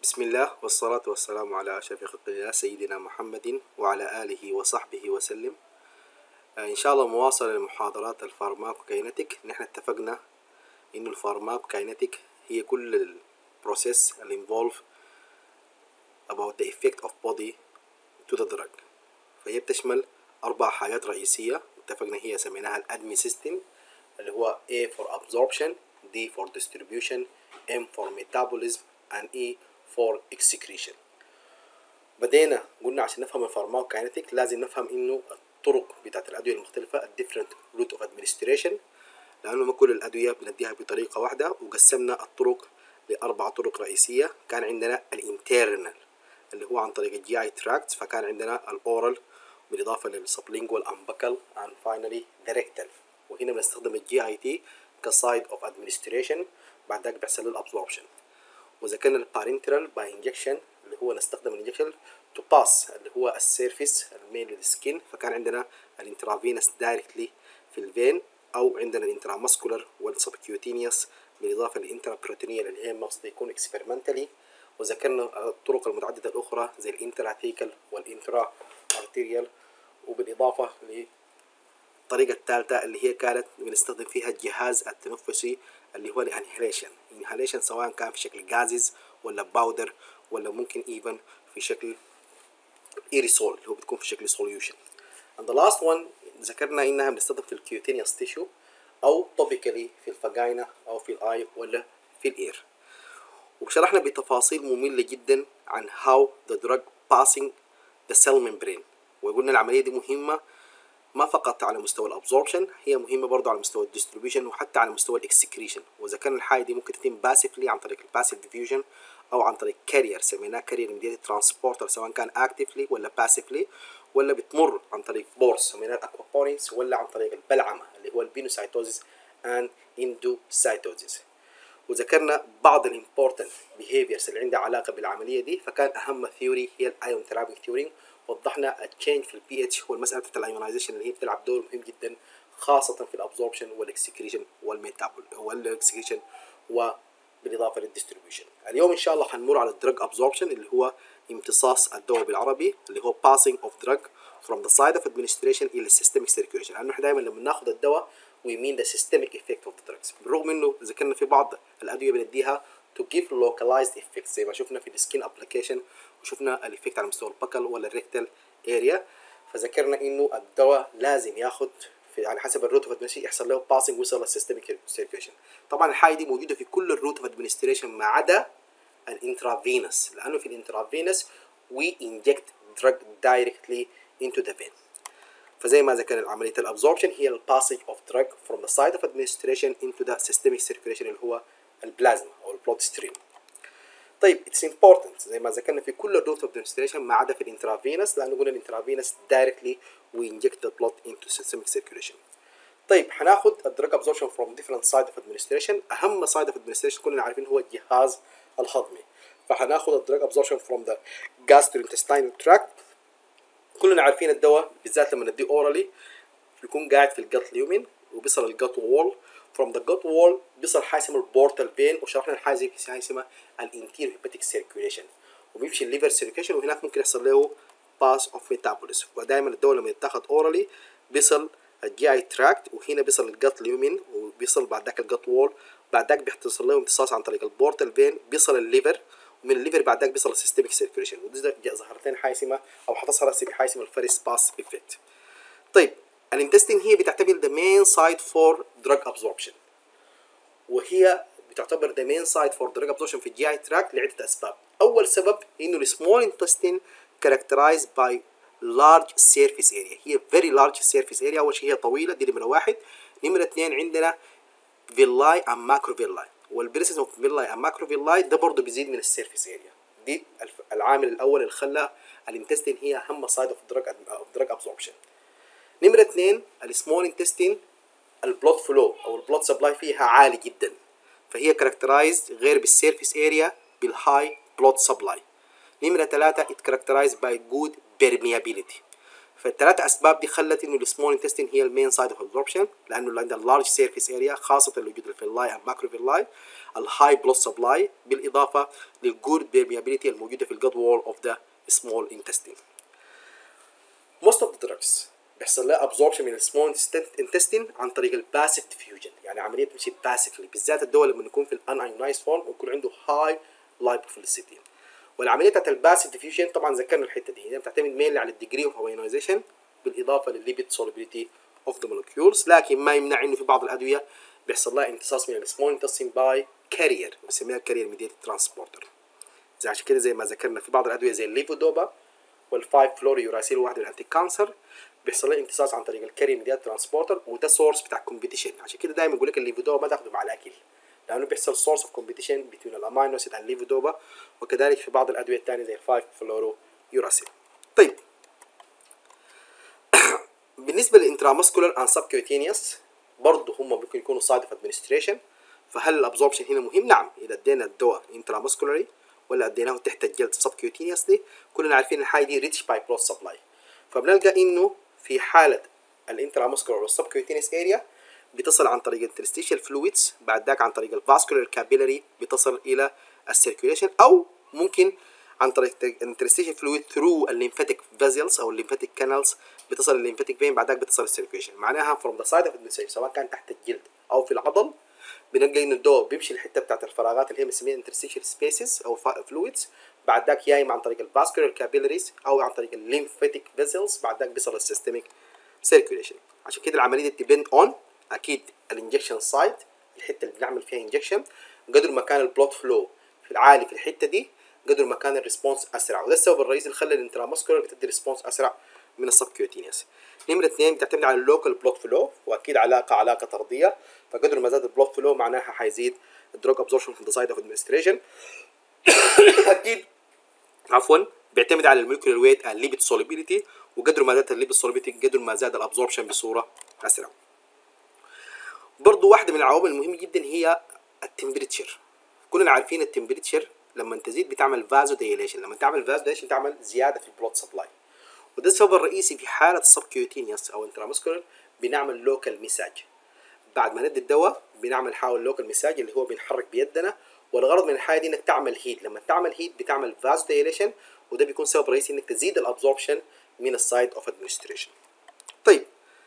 بسم الله والصلاة والسلام على أشرف خلق الله سيدنا محمد وعلى آله وصحبه وسلم آه، إن شاء الله مواصلة لمحاضرات الفارماكوكاينتيك نحن اتفقنا إنه الفارماكوكاينتيك هي كل البروسيس اللي involve about the effect of body to the drug فهي بتشمل أربع حاجات رئيسية اتفقنا هي سميناها الأدمي سيستم اللي هو A for absorption D for distribution M for metabolism and E for excretion بدينا قلنا عشان نفهم الفارماكوكاينتيك لازم نفهم انه الطرق بتاعت الادويه المختلفه الديفرنت روت اوف ادمنستريشن لانه ما كل الادويه بنديها بطريقه واحده وقسمنا الطرق لاربع طرق رئيسيه كان عندنا الانترنال اللي هو عن طريق الجي اي تراكت فكان عندنا الاورال بالاضافه للسبلينجوال امبكال اند فاينلي ذا ريكتال وهنا بنستخدم الجي اي تي كسايد اوف ادمنستريشن بعد ذلك بيحصل له الابزوربشن وذكرنا البارنترال باي انجكشن اللي هو نستخدم الانجكشن تو باس اللي هو السيرفيس الميل للسكين فكان عندنا الانترافينس دايركتلي في الفين او عندنا الانتراماسكولار والسبكيوتينيوس بالاضافه للانترابروتينيه اللي هي مقصد يكون اكسبيرمنتالي وذكرنا الطرق المتعدده الاخرى زي الانتراثيكال والانترا ارتيريال وبالاضافه للطريقه الثالثه اللي هي كانت بنستخدم فيها الجهاز التنفسي اللي هو الانهيليشن انهيليشن سواء كان في شكل جازز ولا باودر ولا ممكن ايفن في شكل ايريسول اللي هو بتكون في شكل سوليوشن and the last one ذكرنا انها بنستخدم في الكيوتينيوس تيشو او توبيكالي في الفاجينا او في الاي ولا في الاير وشرحنا بتفاصيل مملة جدا عن how the drug passing the cell membrane وقلنا العملية دي مهمة ما فقط على مستوى الابزوربشن هي مهمه برضه على مستوى الديستريبيوشن وحتى على مستوى الاكسكريشن واذا كان الحاجه دي ممكن تتم باسفلي عن طريق الباسيف ديفيوجن او عن طريق كارير سميناه كارير ميديتد ترانسبورتر سواء كان اكتفلي ولا باسفلي ولا بتمر عن طريق بورس سميناه الاكوابورينس ولا عن طريق البلعمه اللي هو البينوسايتوزيس اند اندوسايتوزيس وذكرنا بعض الامبورتنت بيهيفيرز اللي عندها علاقه بالعمليه دي فكان اهم ثيوري هي الايون ثيرابي ثيوري وضحنا التشينج في البي اتش والمساله بتاعت الايونايزيشن اللي هي بتلعب دور مهم جدا خاصه في الابزوربشن والاكسكريشن والميتابول والاكسكريشن وبالاضافه للديستريبيوشن اليوم ان شاء الله حنمر على الدرج ابزوربشن اللي هو امتصاص الدواء بالعربي اللي هو passing of drug from the side of administration الى systemic circulation لانه احنا دايما لما ناخذ الدواء we mean the systemic effect of the drugs بالرغم انه ذكرنا في بعض الادويه بنديها to give localized effects زي ما شفنا في السكين ابلكيشن وشفنا الايفكت على مستوى البكل ولا الريكتال اريا فذكرنا انه الدواء لازم ياخد في على حسب الروت اوف ادمنستريشن يحصل له باسنج ويصل للسيستميك سيركيشن طبعا الحاجه دي موجوده في كل الروت اوف ادمنستريشن ما عدا الانترافينس لانه في الانترافينس وي انجكت دراج دايركتلي into the vein فزي ما ذكرنا عمليه الابزوربشن هي الباسنج اوف دراج from the side of administration into the systemic circulation اللي هو البلازما او البلود ستريم طيب اتس امبورتنت زي ما ذكرنا في كل الروت اوف ادمنستريشن ما عدا في الانترافينس لانه قلنا الانترافينس دايركتلي وي انجكت ذا بلود انتو سيستميك سيركيوليشن طيب هناخد الدراج ابزوربشن فروم ديفرنت سايد اوف ادمنستريشن اهم سايد اوف ادمنستريشن كلنا عارفين هو الجهاز الهضمي فهناخد الدراج ابزوربشن فروم ذا جاستروانتستينال تراكت كلنا عارفين الدواء بالذات لما نديه اورالي بيكون قاعد في الجت اليومين وبيصل الجت وول from the gut wall بيصل حاجه اسمها البورتال فين وشرحنا الحاجه زي حاجه اسمها الانتير هيباتيك سيركيوليشن وبيمشي الليفر سيركيوليشن وهناك ممكن يحصل له باس اوف ميتابوليزم ودائما الدواء لما يتاخد اورالي بيصل الجي اي تراكت وهنا بيصل الجت اليومين وبيصل بعد ذاك الجت وول بعد ذاك بيحصل له امتصاص عن طريق البورتال فين بيصل الليفر ومن الليفر بعد ذاك بيصل السيستميك سيركيوليشن ودي ظهرت لنا حاجه اسمها او حتصل هسه بحاجه اسمها الفيرست باس افكت طيب الانتستين هي بتعتبر the main site for drug absorption وهي بتعتبر the main site for drug absorption في الجي اي تراك لعدة أسباب أول سبب إنه السمول intestine characterized by large surface area هي very large surface area أول شيء هي طويلة دي نمرة واحد نمرة اثنين عندنا villi and macrovilli والبريسس اوف villi and macrovilli ده برضه بيزيد من السيرفيس اريا دي العامل الأول اللي خلى الانتستين هي أهم سايد اوف دراج اوف دراج absorption نمرة اثنين السمول انتستين البلود فلو او البلود سبلاي فيها عالي جدا فهي كاركترايزد غير بالسيرفيس اريا بالهاي بلود سبلاي نمرة ثلاثة it characterized by good permeability فالثلاث اسباب دي خلت انه السمول انتستين هي المين سايد اوف ابزوربشن لانه عندها اللارج سيرفيس اريا خاصه وجود الفيلاي الماكروفيلاي الهاي بلود سبلاي بالاضافه للجود بيرميابيليتي الموجوده في الجود وول اوف ذا سمول انتستين most of the drugs بيحصل لها absorption من السمول intestine عن طريق الباسيف ديفيوجن يعني عمليه بتمشي باسفلي بالذات الدواء لما يكون في الانايونايز فورم ويكون عنده هاي لايبوفيليسيتي والعمليه بتاعت الباسيف ديفيوجن طبعا ذكرنا الحته دي هي بتعتمد مينلي على الديجري اوف ايونايزيشن بالاضافه للليبيد سوليبيليتي اوف ذا مولكيولز لكن ما يمنع انه في بعض الادويه بيحصل لها امتصاص من السمول انتستين باي كارير بنسميها كارير ميديت ترانسبورتر زي عشان كده زي ما ذكرنا في بعض الادويه زي الليفودوبا والفايف فلوري يوراسيل واحد من الانتي كانسر بيحصل لها امتصاص عن طريق الكارير ميديات ترانسبورتر وده سورس بتاع كومبيتيشن عشان كده دايما يقول لك الليفودوبا ما تاخده مع الاكل لانه بيحصل سورس اوف كومبيتيشن بين الامينو اسيد الليفودوبا وكذلك في بعض الادويه الثانيه زي الفايف فلورو يوراسيل طيب بالنسبه للانتراماسكولار ان سبكيوتينيوس برضه هم ممكن يكونوا سايد اوف ادمنستريشن فهل الابزوربشن هنا مهم؟ نعم اذا ادينا الدواء انتراماسكولاري ولا اديناه تحت الجلد سبكيوتينيوسلي كلنا عارفين الحاجه دي ريتش باي بلوت سبلاي فبنلقى انه في حاله الانتراماسكولار والسبكيوتينيوس اريا بتصل عن طريق الانترستيشال فلويدز بعد ذاك عن طريق الفاسكولار كابيلاري بتصل الى السيركيوليشن او ممكن عن طريق الانترستيشال فلويد ثرو الليمفاتيك فيزلز او الليمفاتيك كانالز بتصل الليمفاتيك فين بعد ذاك بتصل السيركيوليشن معناها فروم ذا سايد اوف سواء كان تحت الجلد او في العضل بنلقى ان الضوء بيمشي الحته بتاعت الفراغات اللي هي بنسميها انترستيشال سبيسز او فلويدز بعد ذاك يا اما عن طريق الفاسكولار كابيلاريز او عن طريق الليمفاتيك فيزلز بعد ذاك بيصل السيستميك سيركيوليشن عشان كده العمليه دي ديبند اون اكيد الانجكشن سايت الحته اللي بنعمل فيها انجكشن قدر ما كان البلوت فلو في العالي في الحته دي قدر ما كان الريسبونس اسرع وده السبب الرئيسي اللي خلى الانتراماسكولار بتدي ريسبونس اسرع من السبكيوتينيوس نمرة اثنين بتعتمد على اللوكال بلوت فلو واكيد علاقه علاقه طرديه فقدر ما زاد البلوت فلو معناها حيزيد الدروج ابزوربشن في ذا سايد اوف ادمنستريشن اكيد عفوا بيعتمد على المولكيولر ويت الليبيد سوليبيليتي وقدر ما زادت الليبيد سوليبيليتي قدر ما زاد الابزوربشن بصوره اسرع برضو واحده من العوامل المهمه جدا هي التمبريتشر كلنا عارفين التمبريتشر لما تزيد بتعمل فازو دايليشن لما تعمل فازو دايليشن تعمل زياده في البلوت سبلاي وده السبب الرئيسي في حاله السبكيوتينيوس او انترامسكولار بنعمل لوكال مساج بعد ما ندي الدواء بنعمل حاول لوكال مساج اللي هو بنحرك بيدنا والغرض من الحاجه دي انك تعمل هيت لما تعمل هيت بتعمل فازو دايليشن وده بيكون سبب رئيسي انك تزيد الابزوربشن من السايد اوف ادمنستريشن طيب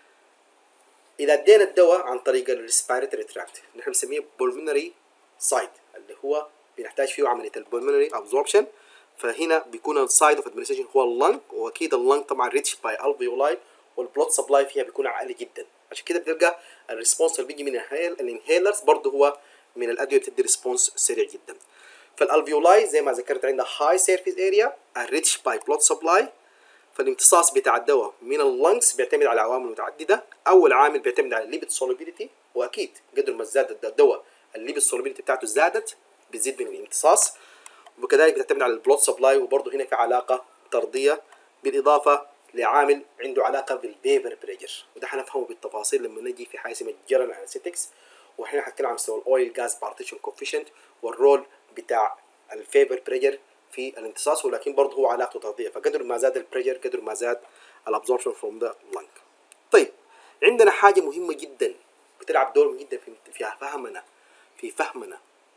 اذا ادينا الدواء عن طريق الريسبيراتوري تراكت نحن بنسميه بولمونري سايد اللي هو بنحتاج فيه عمليه البولمونري ابزوربشن فهنا بيكون السايد اوف ادمنستريشن هو اللنج واكيد اللنج طبعا ريتش باي الفيولاي والبلوت سبلاي فيها بيكون عالي جدا عشان كده بنلقى الريسبونس اللي بيجي من الانهيلرز برضه هو من الادويه بتدي ريسبونس سريع جدا فالالفيولاي زي ما ذكرت عندها هاي سيرفيس اريا ريتش باي بلوت سبلاي فالامتصاص بتاع الدواء من اللنجز بيعتمد على عوامل متعدده اول عامل بيعتمد على الليبيد سوليبيليتي واكيد قدر ما زاد الدواء الليبيد سوليبيليتي بتاعته زادت بتزيد من الامتصاص وكذلك بتعتمد على البلوت سبلاي وبرضه هنا في علاقه طرديه بالاضافه لعامل عنده علاقه بالبيبر بريجر وده حنفهمه بالتفاصيل لما نجي في حاجه اسمها جيرال انستيكس واحنا حنتكلم عن مستوى الاويل جاز بارتيشن كوفيشنت والرول بتاع الفيبر بريجر في الامتصاص ولكن برضه هو علاقته طرديه فقدر ما زاد البريجر قدر ما زاد الابزوربشن فروم ذا لنج طيب عندنا حاجه مهمه جدا بتلعب دور مهم جدا في في فهمنا في فهمنا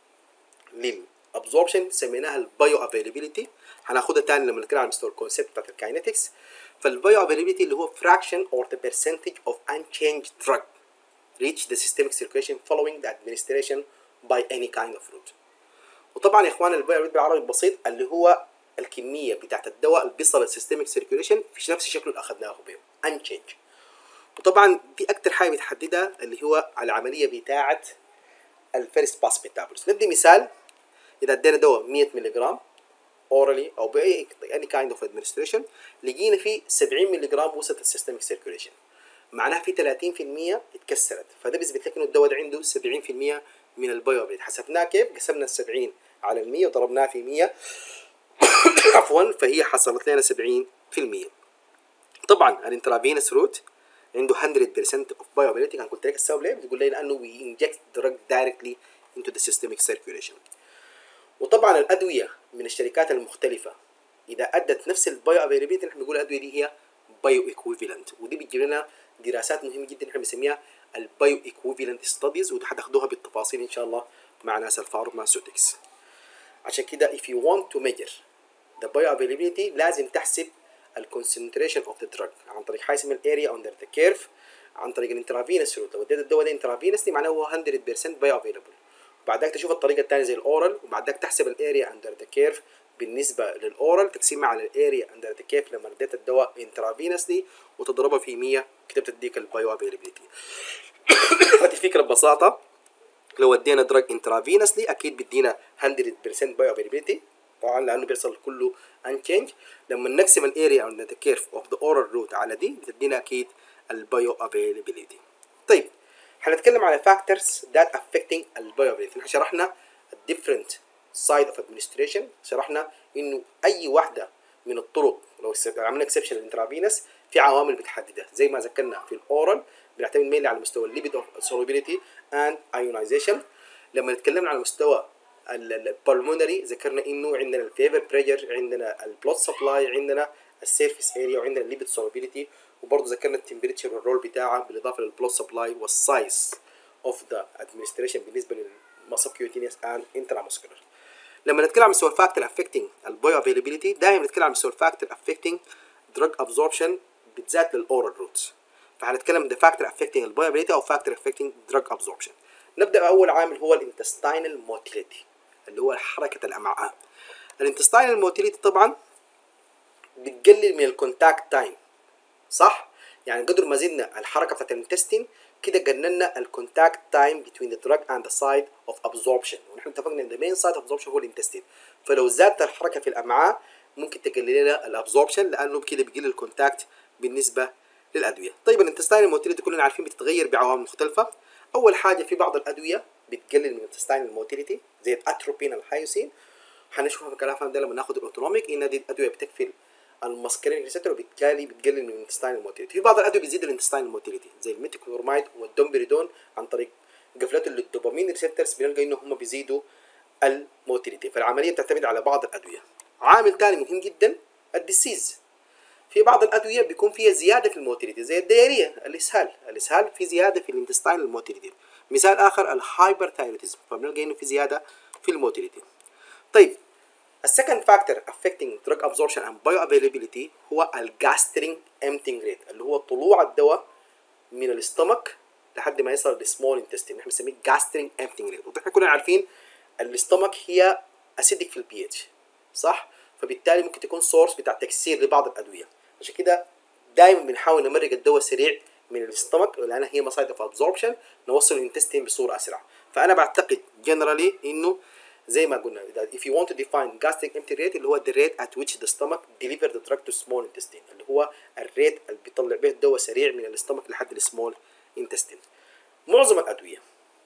للابزوربشن سميناها البايو افيلابيلتي هناخدها تاني لما نتكلم عن مستوى الكونسيبت بتاعت الكاينetics فالبايو افيلابيلتي اللي هو fraction or the percentage of unchanged drug reach the systemic circulation following the administration by any kind of route وطبعا يا اخوان البايو بالعربي البسيط اللي هو الكميه بتاعت الدواء اللي بيصل للسيستميك سيركيوليشن في نفس الشكل اللي اخذناه به unchanged وطبعا دي اكتر حاجه بتحددها اللي هو العمليه بتاعه الفيرست باس ميتابوليزم ندي مثال اذا ادينا دواء 100 ملغ جرام اورالي او باي اني كايند اوف ادمنستريشن لقينا فيه 70 ملغ وصلت السيستميك سيركيوليشن معناها في 30% اتكسرت فده بيثبت لك انه الدواء ده عنده 70% من البايو حسبناه كيف؟ قسمنا ال 70 على ال 100 وضربناه في 100 عفوا فهي حصلت لنا 70% طبعا الانترافينس روت عنده 100% of bioavailability كان قلت لك السبب ليه؟ بتقول لي لانه we inject drug directly into the systemic circulation وطبعا الادويه من الشركات المختلفه اذا ادت نفس البايو افيلابيلتي نحن بنقول الادويه دي هي البايو ايكويفالنت ودي بتجيب لنا دراسات مهمه جدا احنا بنسميها البايو ايكويفالنت ستاديز ودي هتاخدوها بالتفاصيل ان شاء الله مع ناس الفارماسيوتكس عشان كده if you want to measure the bioavailability لازم تحسب الكونسنتريشن اوف ذا دراج عن طريق حاجه اسمها الاريا اندر ذا كيرف عن طريق الانترافينس روت لو اديت الدواء ده انترافينس معناه هو 100% بايو افيلبل وبعد ذلك تشوف الطريقه الثانيه زي الاورال وبعد ذلك تحسب الاريا اندر ذا كيرف بالنسبه للاورال تقسمها على الاريا اندر ذا كيرف لما اديت الدواء انترافينسلي وتضربها في 100 كده بتديك البايو افيلابيلتي هذه الفكره ببساطه لو ادينا دراج انترافينسلي اكيد بيدينا 100% بايو افيلابيلتي طبعا لانه بيحصل كله انشينج لما نقسم الاريا اندر ذا كيرف اوف ذا اورال روت على دي بتدينا اكيد البايو افيلابيلتي طيب هنتكلم على factors that affecting البايوابيلتي احنا شرحنا different side of administration شرحنا انه اي واحده من الطرق لو عملنا اكسبشن للانترافينس في عوامل بتحددها زي ما ذكرنا في الاورال بنعتمد مينلي على مستوى الليبيد solubility and ionization لما نتكلم على مستوى البلمونري ذكرنا انه عندنا الفيفر بريجر عندنا البلوت سبلاي عندنا السيرفيس اريا وعندنا الليبيد solubility وبرضه ذكرنا التمبريتشر والرول بتاعها بالاضافه للبلوت سبلاي والسايز اوف ذا ادمنستريشن بالنسبه للماسوكيوتينيوس اند انتراماسكولار لما نتكلم عن مستوى الفاكتور افكتنج البايو افيلابيلتي دايما نتكلم عن مستوى الفاكتور افكتنج دراج ابزوربشن بالذات للاورال روتس فهنتكلم ده فاكتور افكتنج البايو افيلابيلتي او فاكتور افكتنج دراج ابزوربشن نبدا باول عامل هو الانتستينال موتيليتي اللي هو حركه الامعاء الانتستينال موتيليتي طبعا بتقلل من الكونتاكت تايم صح؟ يعني قدر ما زدنا الحركه بتاعت الانتستين كده قللنا الكونتاكت تايم between the drug and the site of absorption ونحن اتفقنا ان the main site of absorption هو الانتستين فلو زادت الحركه في الامعاء ممكن تقلل لنا الابزوربشن لانه كده بيقلل الكونتاكت بالنسبه للادويه طيب الانتستين الموتيليتي كلنا عارفين بتتغير بعوامل مختلفه اول حاجه في بعض الادويه بتقلل من الانتستين الموتيليتي زي الاتروبين الهايوسين هنشوفها في الكلام ده لما ناخد الاوتونوميك ان دي الادويه بتكفي الماسكرين ريسبتور وبالتالي بتقلل من الانتستين الموتيليتي في بعض الادويه بتزيد الانتستين الموتيليتي زي الميتيكلورمايد والدومبريدون عن طريق قفلته للدوبامين ريسبتورز بنلقى ان هم بيزيدوا الموتيليتي فالعمليه بتعتمد على بعض الادويه عامل ثاني مهم جدا الديسيز في بعض الادويه بيكون فيها زياده في الموتيليتي زي الدياريه الاسهال الاسهال في زياده في الانتستين الموتيليتي مثال اخر الهايبرثايروتيزم فبنلقى انه في زياده في الموتيليتي طيب السكند فاكتور affecting drug absorption and bioavailability هو الجاسترين emptying rate اللي هو طلوع الدواء من الاستمك لحد ما يصل للسمول انتستين احنا بنسميه جاسترين emptying rate واحنا كلنا عارفين الاستمك هي اسيدك في البي اتش صح فبالتالي ممكن تكون سورس بتاع تكسير لبعض الادويه عشان كده دايما بنحاول نمرق الدواء سريع من الاستمك لانها هي مصايد اوف ابزوربشن نوصل الانتستين بصوره اسرع فانا بعتقد جنرالي انه زي ما قلنا if you want to define gastric empty rate اللي هو the rate at which the stomach deliver the drug to small intestine اللي هو الريت اللي بيطلع به الدواء سريع من الاستمك لحد السمول intestine معظم الادويه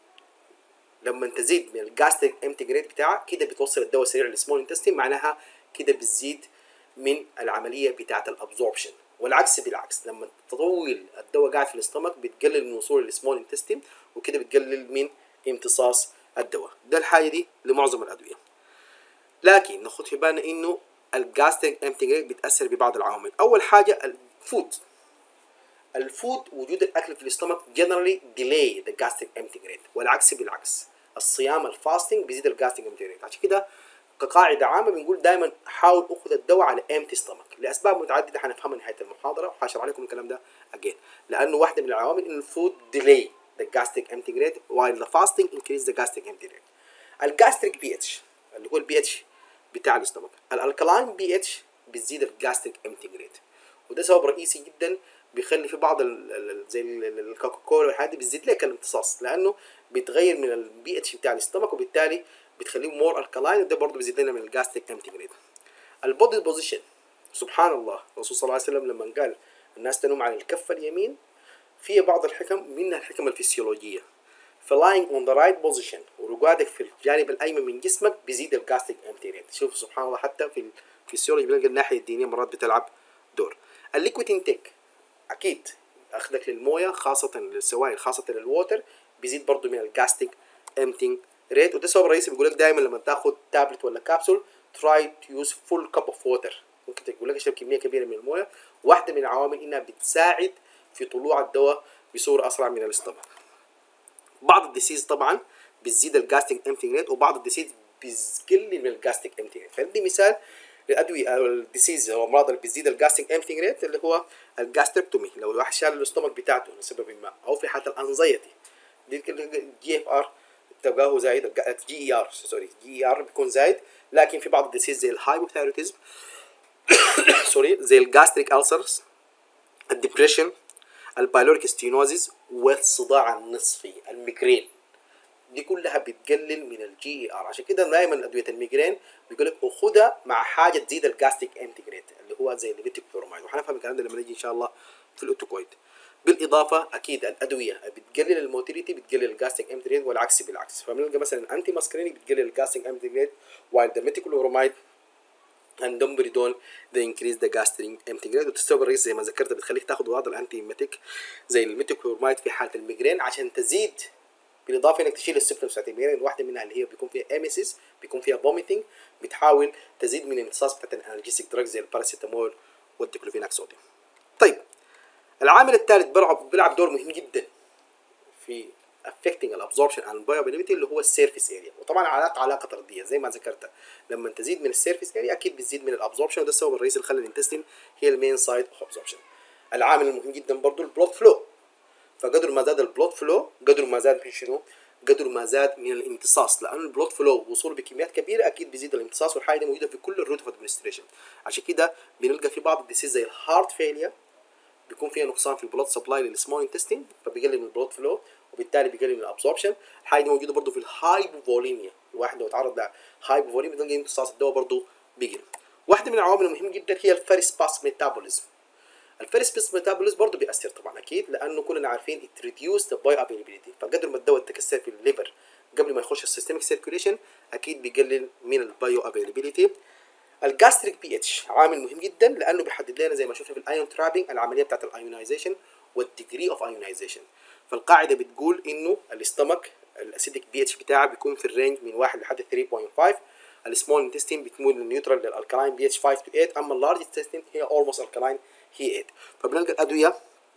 لما تزيد من الجاستريك امتي ريت بتاعها كده بتوصل الدواء سريع للسمول انتستين معناها كده بتزيد من العمليه بتاعه الابزوربشن والعكس بالعكس لما تطول الدواء قاعد في الاستمك بتقلل من وصوله للسمول انتستين وكده بتقلل من امتصاص الدواء ده الحاجه دي لمعظم الادويه لكن ناخد في بالنا انه الجاستريك امتي بتاثر ببعض العوامل اول حاجه الفود الفود وجود الاكل في الاستمك generally delay the gastric emptying rate والعكس بالعكس الصيام الفاستنج بيزيد الجاستريك emptying rate عشان كده كقاعده عامه بنقول دايما حاول اخذ الدواء على empty stomach لاسباب متعدده حنفهمها نهايه المحاضره وحاشر عليكم الكلام ده again لانه واحده من العوامل ان الفود delay the gastric emptying rate while the fasting increase the gastric emptying rate الجاستريك بي اتش اللي هو البي اتش بتاع الاستمك الالكلاين بي اتش بتزيد الجاستريك امتنج ريت وده سبب رئيسي جدا بيخلي في بعض ال ال زي الكوكاكولا والحاجات دي بتزيد لك الامتصاص لانه بيتغير من البي اتش بتاع الاستمك وبالتالي بتخليه مور الكلاين وده برضه بيزيد لنا من الجاستريك امتنج ريت البودي بوزيشن سبحان الله الرسول صلى الله عليه وسلم لما قال الناس تنوم على الكفه اليمين في بعض الحكم منها الحكم الفسيولوجيه فلاينج اون ذا رايت بوزيشن ورقادك في الجانب الايمن من جسمك بيزيد الجاستريك امتي ريت شوف سبحان الله حتى في الفسيولوجي بنلقى الناحيه الدينيه مرات بتلعب دور الليكويد انتيك اكيد اخذك للمويه خاصه للسوائل خاصه للووتر بيزيد برضه من الجاستريك امتينج ريت وده سبب رئيسي بيقول لك دائما لما تاخد تابلت ولا كابسول try to use full cup of water ممكن تقول لك اشرب كميه كبيره من المويه واحده من العوامل انها بتساعد في طلوع الدواء بصوره اسرع من الاستمك بعض الديسيز طبعا بتزيد الجاستيك امتنج ريت وبعض الديسيز بيقلل من الجاستيك امتنج ريت فدي مثال للادويه او الديسيز او الامراض اللي بتزيد الجاستيك امتنج ريت اللي هو الجاستريكتومي لو الواحد شال الاستومك بتاعته لسبب ما او في حاله الانزيتي دي جي اف ار تلقاه زايد جي اي ار سوري جي اي ار بيكون زايد لكن في بعض الديسيز زي الهايبوثايروتيزم سوري زي الجاستريك ألسرز الدبريشن البايلوريك ستينوزيس والصداع النصفي الميجرين دي كلها بتقلل من الجي اي ار عشان كده دايما ادويه الميجرين بيقول لك خدها مع حاجه تزيد الجاستيك انتجريت اللي هو زي الليبيتيك كلورومايد وحنفهم الكلام ده لما نيجي ان شاء الله في الاوتوكويد بالاضافه اكيد الادويه بتقلل الموتيليتي بتقلل الجاستيك انتجريت والعكس بالعكس فبنلقى مثلا انتي ماسكرينيك بتقلل الجاستيك انتجريت while the ميتيكلورومايد and دومبريدول they increase the gastric empty grade والتستوب الرئيس زي ما ذكرت بتخليك تاخد بعض الانتي ميتيك زي الميتيكلورومايد في حاله الميجرين عشان تزيد بالاضافه انك تشيل السيمبتومز بتاعت الميجرين واحده منها اللي هي بيكون فيها اميسيس بيكون فيها فوميتنج بتحاول تزيد من الامتصاص بتاعت الانالجيسيك دراجز زي الباراسيتامول والديكلوفيناك صوديوم طيب العامل الثالث بيلعب بيلعب دور مهم جدا في affecting الابزوربشن and bioavailability اللي هو السيرفيس اريا وطبعا علاقه علاقه طرديه زي ما ذكرت لما تزيد من السيرفيس اريا اكيد بتزيد من الابزوربشن وده السبب الرئيسي اللي خلى الانتستين هي المين سايد اوف ابزوربشن العامل المهم جدا برضو البلود فلو فقدر ما زاد البلود فلو قدر ما زاد من شنو؟ قدر ما زاد من الامتصاص لان البلود فلو وصوله بكميات كبيره اكيد بيزيد الامتصاص والحاجه دي موجوده في كل الروت اوف ادمنستريشن عشان كده بنلقى في بعض الديسيز زي الهارت فيلير بيكون فيها نقصان في البلود سبلاي للسمول انتستين فبيقلل من البلود فلو وبالتالي بيقلل من الابسوربشن الحاجه دي موجوده برضه في الهايبوفوليميا الواحد لو اتعرض لهايبوفوليميا تلقى امتصاص الدواء برضه بيقل واحده من العوامل المهمه جدا هي الفيرس باس ميتابوليزم الفيرس باس ميتابوليزم برضه بيأثر طبعا اكيد لانه كلنا عارفين ات ريديوس ذا باي افيلابيلتي فقدر ما الدواء تكسر في الليفر قبل ما يخش السيستميك سيركيوليشن اكيد بيقلل من البايو افيلابيلتي الجاستريك بي اتش عامل مهم جدا لانه بيحدد لنا زي ما شفنا في الايون ترابينج العمليه بتاعت الايونايزيشن والديجري اوف ايونايزيشن فالقاعده بتقول انه الاستمك الاسيدك بي اتش بتاعه بيكون في الرينج من 1 لحد 3.5 السمول انتستين بتميل للنيوترال للالكلاين بي اتش 5 to 8 اما اللارج انتستين هي اولموست الكلاين هي 8 فبنلقى الادويه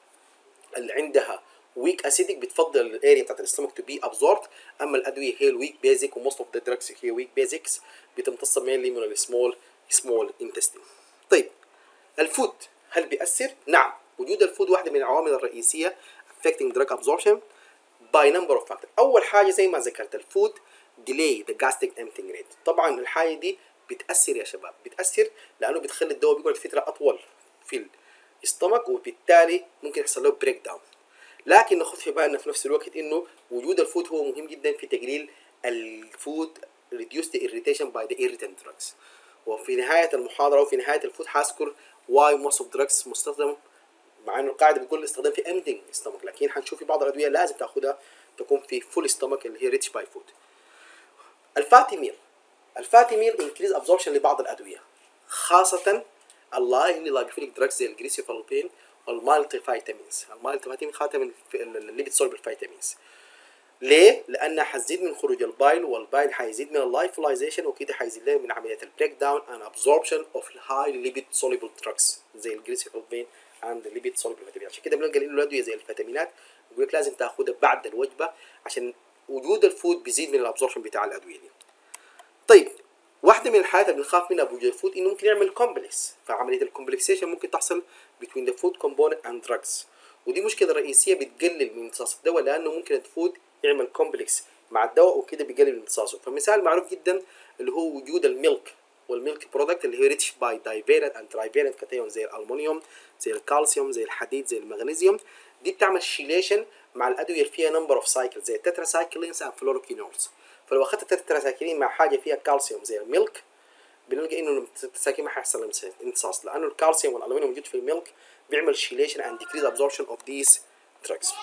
اللي عندها ويك اسيدك بتفضل الاريا بتاعت الاستمك تو بي ابزوربد اما الادويه هي الويك بيزك وموست اوف ذا دراجز هي ويك بيزكس بتمتص مينلي من السمول سمول انتستين طيب الفود هل بيأثر؟ نعم وجود الفود واحده من العوامل الرئيسيه affecting drug absorption by number of factors اول حاجه زي ما ذكرت الفود delay the gastric emptying rate طبعا الحاجه دي بتاثر يا شباب بتاثر لانه بتخلي الدواء بيقعد فتره اطول في الاستمك وبالتالي ممكن يحصل له بريك داون لكن ناخذ في بالنا في نفس الوقت انه وجود الفود هو مهم جدا في تقليل الفود reduce the irritation by the irritant drugs وفي نهاية المحاضرة وفي نهاية الفود حاذكر why most of drugs مستخدم مع انه القاعده بتقول الاستخدام في امدنج ستمك لكن حنشوف في بعض الادويه لازم تاخدها تكون في فول ستمك اللي هي ريتش باي فود الفاتي ميل الفاتي ميل انكريز ابزوربشن لبعض الادويه خاصه اللاينلي لايبوفيليك دراجز زي الجريسيفالبين والمالتي فيتامينز المالتي فيتامين خاتم الليبيد سولبل فيتامينز ليه؟ لأنها حتزيد من خروج البايل والبايل حيزيد من اللايفلايزيشن وكده حيزيد لنا من عملية البريك داون and absorption of high lipid soluble drugs زي الجليسيفالبين عند الليبيد سولبل فيتامين عشان كده بنلقى انه الادويه زي الفيتامينات بيقول لك لازم تاخدها بعد الوجبه عشان وجود الفود بيزيد من الابزوربشن بتاع الادويه دي. طيب واحده من الحاجات اللي بنخاف منها بوجود الفود انه ممكن يعمل كومبلكس فعمليه الكومبلكسيشن ممكن تحصل between the food component and drugs ودي مشكله رئيسيه بتقلل من امتصاص الدواء لانه ممكن الفود يعمل كومبلكس مع الدواء وكده بيقلل من امتصاصه فمثال معروف جدا اللي هو وجود الميلك والميلك برودكت اللي هي ريتش باي دايفيرنت اند ترايفيرنت كاتيون زي الالومنيوم زي الكالسيوم زي الحديد زي المغنيسيوم دي بتعمل شيليشن مع الادويه اللي فيها نمبر اوف سايكل زي التتراسايكلينز اند فلوروكينولز فلو اخذت التتراسايكلين مع حاجه فيها كالسيوم زي الميلك بنلقى انه التتراسايكلين ما حيحصل امتصاص لانه الكالسيوم والالومنيوم موجود في الميلك بيعمل شيليشن اند ديكريز ابزوربشن اوف ذيس دراجز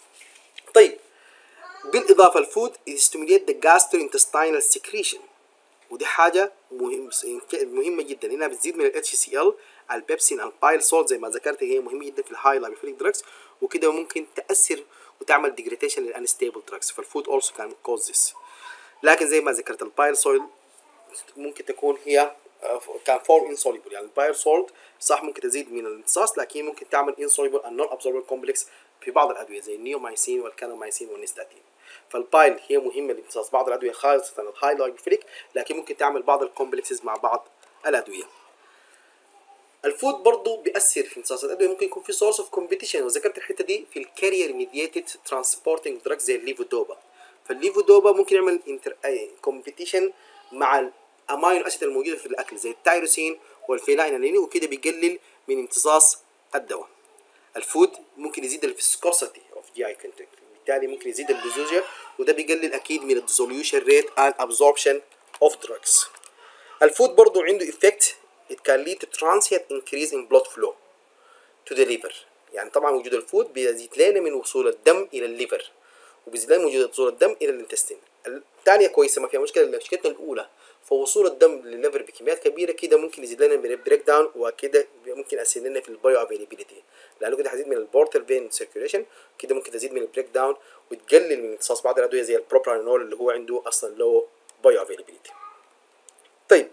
طيب بالاضافه الفود stimulate the gastrointestinal secretion ودي حاجه مهم مهمه جدا انها بتزيد من الاتش سي ال البيبسين البايل سولت زي ما ذكرت هي مهمه جدا في الهاي لايبوفيليك دراجز وكده ممكن تاثر وتعمل ديجريتيشن للانستيبل دراجز فالفود اولسو كان كوز ذس لكن زي ما ذكرت البايل سويل ممكن تكون هي كان فورم insoluble يعني الباير سولت صح ممكن تزيد من الامتصاص لكن ممكن تعمل insoluble and non absorbable complex في بعض الادويه زي النيومايسين والكانومايسين والنيستاتين فالبايل هي مهمه لامتصاص بعض الادويه خاصه الهاي لايبوفيليك لكن ممكن تعمل بعض الكومبلكسز مع بعض الادويه الفود برضه بيأثر في امتصاص الادويه ممكن يكون في سورس اوف كومبيتيشن وذكرت الحته دي في الكارير ميديتد ترانسبورتنج دراج زي الليفودوبا فالليفودوبا ممكن يعمل انتر كومبيتيشن مع الامينو اسيد الموجوده في الاكل زي التايروسين والفينايلانين وكده بيقلل من امتصاص الدواء الفود ممكن يزيد الفيسكوسيتي اوف جي اي كونتنت بالتالي ممكن يزيد اللزوجه وده بيقلل اكيد من الديزوليوشن ريت اند ابزوربشن اوف دراجز الفود برضه عنده افكت it can lead to transient increase in blood flow to the liver يعني طبعا وجود الفود بيزيد لنا من وصول الدم الى الليفر وبيزيد لنا من وجود وصول الدم الى الانتستين الثانيه كويسه ما فيها مشكله مشكلتنا الاولى فوصول الدم للليفر بكميات كبيره كده ممكن يزيد لنا من البريك داون وكده ممكن يأثر لنا في البايو افيلابيلتي لانه كده هتزيد من البورتال فين سيركيوليشن كده ممكن تزيد من البريك داون وتقلل من امتصاص بعض الادويه زي البروبرانول اللي هو عنده اصلا لو بايو افيلابيلتي طيب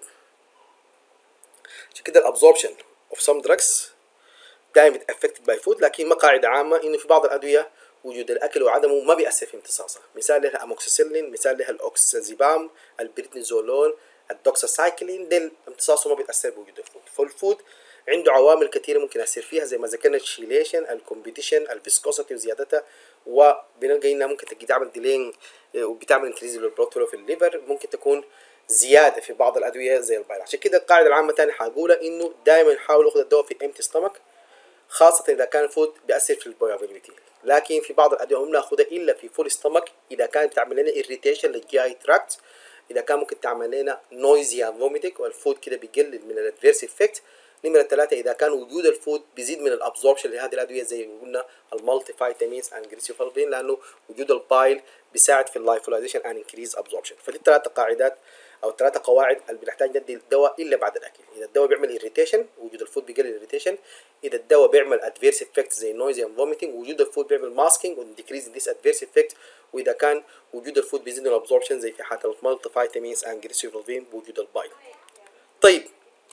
عشان كده الابزوربشن اوف سم دراجز دائما افكتد باي فود لكن ما قاعده عامه انه في بعض الادويه وجود الاكل وعدمه ما بيأثر في امتصاصها مثال لها اموكسيسيلين مثال لها الاوكسازيبام البريتنيزولون الدوكساسايكلين ديل امتصاصه ما بيتأثر بوجود الفود فالفود عنده عوامل كثيرة ممكن يأثر فيها زي ما ذكرنا الشيليشن الكومبيتيشن الفيسكوسيتي وزيادتها وبنلقى انها ممكن تجي تعمل ديلين وبتعمل انكريز للبروتولو في الليفر ممكن تكون زياده في بعض الادويه زي البايل عشان كده القاعده العامه تاني حقولها انه دائما حاول ياخذ الدواء في امتي ستمك خاصه اذا كان الفود بياثر في البايوافيلابيلتي لكن في بعض الادويه ما ناخذها الا في فول ستمك اذا كانت بتعمل لنا اريتيشن للجي اي تراكت اذا كان ممكن تعمل لنا نويزيا فوميتنج والفود كده بيقلل من الادفيرس افكت نمرة ثلاثة إذا كان وجود الفود بيزيد من الابزوربشن لهذه الأدوية زي ما قلنا المالتي فيتامينز اند جليسيفالفين لأنه وجود البايل بيساعد في اللايفولايزيشن اند انكريز ابزوربشن فدي الثلاثة قاعدات أو ثلاثة قواعد اللي بنحتاج ندي الدواء إلا بعد الأكل إذا الدواء بيعمل irritation وجود الفود بيقلل الاريتيشن إذا الدواء بيعمل adverse effects زي nausea and vomiting وجود الفود بيعمل masking و decrease in this adverse effect وإذا كان وجود الفود بيزيد الابزوربشن زي في حالة المالتي فيتامينز اند جليسيفالفين بوجود البايل طيب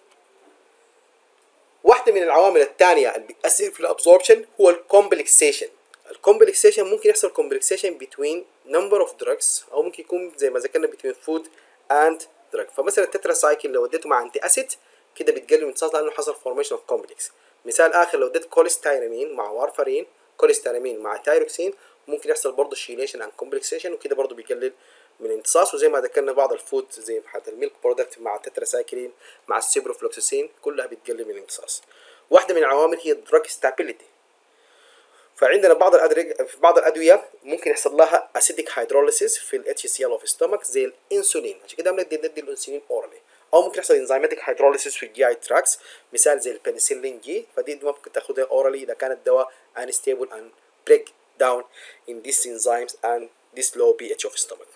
واحدة من العوامل الثانية اللي بتأثر في الابزوربشن هو الكومبلكسيشن الكومبلكسيشن ممكن يحصل كومبلكسيشن between number of drugs او ممكن يكون زي ما ذكرنا between food and drug فمثلا التترا سايكل لو اديته مع انتي اسيد كده بتقلل من امتصاص لانه حصل فورميشن اوف كومبلكس مثال اخر لو اديت كوليستيرامين مع وارفرين كوليستيرامين مع تايروكسين ممكن يحصل برضه شيليشن اند كومبلكسيشن وكده برضه بيقلل من الامتصاص وزي ما ذكرنا بعض الفود زي حتى الميلك برودكت مع التترا سايكلين مع السيبروفلوكسيسين كلها بتقلل من الامتصاص واحده من العوامل هي الدراج ستابيليتي فعندنا بعض الادويه في بعض الادويه ممكن يحصل لها اسيديك هيدروليسيس في الاتش سي ال اوف ستومك زي الانسولين عشان كده بندي ندي الانسولين اورالي او ممكن يحصل انزيماتيك هيدروليسيس في الجي اي تراكس مثال زي البنسلين جي فدي ممكن تاخدها اورالي اذا كان الدواء unstable and break down in these enzymes and this low pH of stomach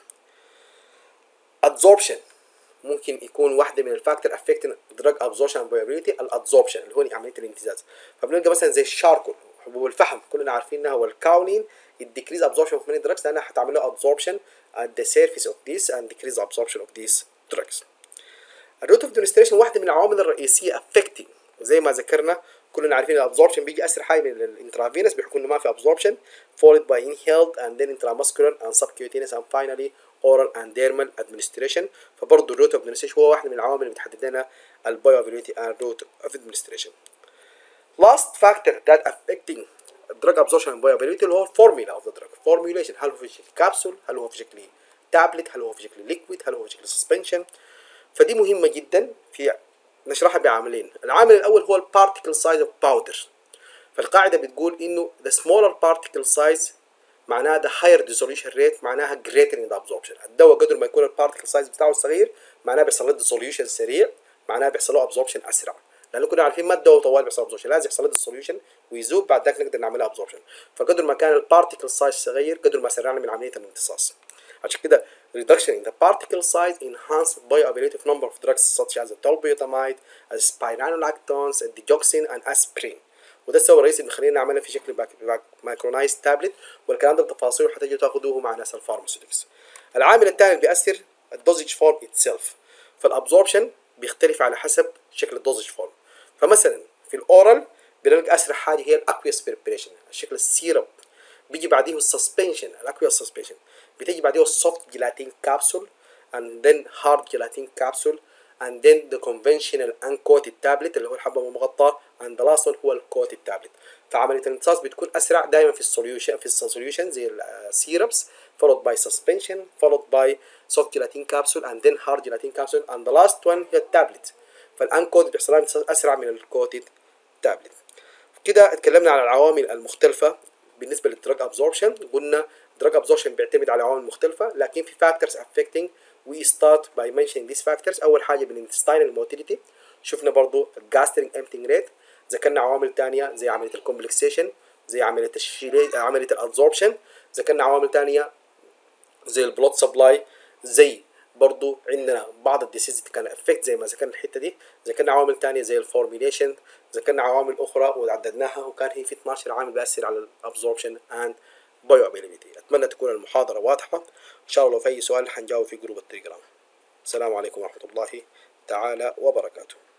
absorption ممكن يكون واحدة من الفاكتور افكتنج دراج ابزوربشن viability الادزوربشن اللي هو عملية الامتزاز فبنلقى مثلا زي الشاركول حبوب الفحم كلنا عارفين انها هو الكاولين الديكريز ابزوربشن اوف many drugs لانها هتعمل له absorption at the surface of this and decrease absorption of these drugs. الروت اوف ديمونستريشن واحدة من العوامل الرئيسية affecting وزي ما ذكرنا كلنا عارفين الابزوربشن بيجي اسرع حاجه من الانترافينس بيحكوا انه ما في absorption followed by inhaled and then intramuscular and subcutaneous and finally oral and dermal administration فبرضه الروت اوف administration هو واحده من العوامل اللي بتحدد لنا البايوافيليتي and route of administration. last factor that affecting drug absorption and bioavailability اللي هو الفورميلا اوف ذا دراج formulation هل هو في شكل كبسول هل هو في شكل تابلت هل هو في شكل ليكويد هل هو في شكل سسبنشن فدي مهمه جدا في نشرحها بعاملين العامل الاول هو البارتيكل سايز اوف باودر فالقاعده بتقول انه the smaller particle size معناها the higher dissolution rate معناها greater in the absorption الدواء قدر ما يكون البارتيكل سايز بتاعه صغير معناها بيحصل له dissolution سريع معناها بيحصل له absorption اسرع لانه كنا عارفين ما الدواء طوال بيحصل ابزوربشن لازم يحصل له ديسوليوشن ويذوب بعد ذاك نقدر نعملها ابزوربشن فقدر ما كان البارتيكل سايز صغير قدر ما سرعنا من عمليه الامتصاص عشان كده reduction in the particle size enhanced bioavailability of number of drugs such as the tolbutamide, as spironolactone, digoxin and aspirin وده السبب الرئيسي اللي بيخلينا نعملها في شكل مايكرونايز تابلت والكلام ده بتفاصيله حتجوا تاخدوه مع ناس الفارماسيوتكس العامل الثاني اللي بيأثر الدوزج فورم اتسيلف فالابزوربشن بيختلف على حسب شكل الدوزج فورم فمثلا في الاورال بنلقى اسرع حاجه هي الاكويس بريبريشن الشكل السيرب بيجي بعديه السسبنشن الاكويس سسبنشن بتيجي بعديه السوفت جيلاتين كابسول and then hard gelatin capsule and then the conventional uncoated tablet اللي هو الحبة المغطاة and the last one هو الكوتد tablet فعملية الامتصاص بتكون أسرع دائما في السوليوشن في السوليوشن زي السيربس followed by suspension followed by soft gelatin capsule and then hard gelatin capsule and the last one هي التابلت فالانكوتد بيحصل لها امتصاص أسرع من الكوتد تابلت كده اتكلمنا على العوامل المختلفة بالنسبة للدراج ابزوربشن قلنا دراج ابزوربشن بيعتمد على عوامل مختلفة لكن في factors affecting we start by mentioning these factors اول حاجه بالintestinal motility شفنا برضو الجاستريك emptying rate ذكرنا عوامل تانية زي عمليه الكومبلكسيشن زي عمليه الشيلي عمليه الابزوربشن ذكرنا عوامل تانية زي البلود سبلاي زي برضو عندنا بعض الديسيز كان افكت زي ما ذكرنا الحته دي ذكرنا عوامل تانية زي الفورميليشن ذكرنا عوامل اخرى وعددناها وكان هي في 12 عامل بيأثر على الابزوربشن اند بايو ابيليبيتي اتمنى تكون المحاضره واضحه ان شاء الله لو في اي سؤال حنجاوب في جروب التليجرام السلام عليكم ورحمه الله تعالى وبركاته